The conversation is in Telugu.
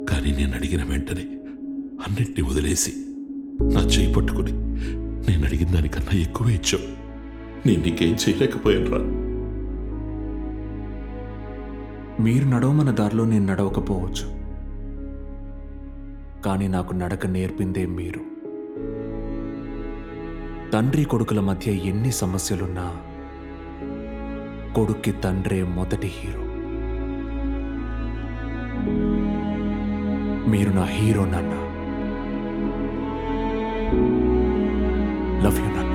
కానీ నేను అడిగిన వెంటనే అన్నిటిని వదిలేసి నా చేయి పట్టుకుని నేను అడిగిన దానికన్నా ఎక్కువ ఇచ్చావు నేను నీకేం చేయలేకపోయాను రా మీరు నడవమన్న దారిలో నేను నడవకపోవచ్చు కానీ నాకు నడక నేర్పిందే మీరు తండ్రి కొడుకుల మధ్య ఎన్ని సమస్యలున్నా కొడుక్కి తండ్రే మొదటి హీరో మీరు నా హీరో నాన్న లవ్ యూ నాన్న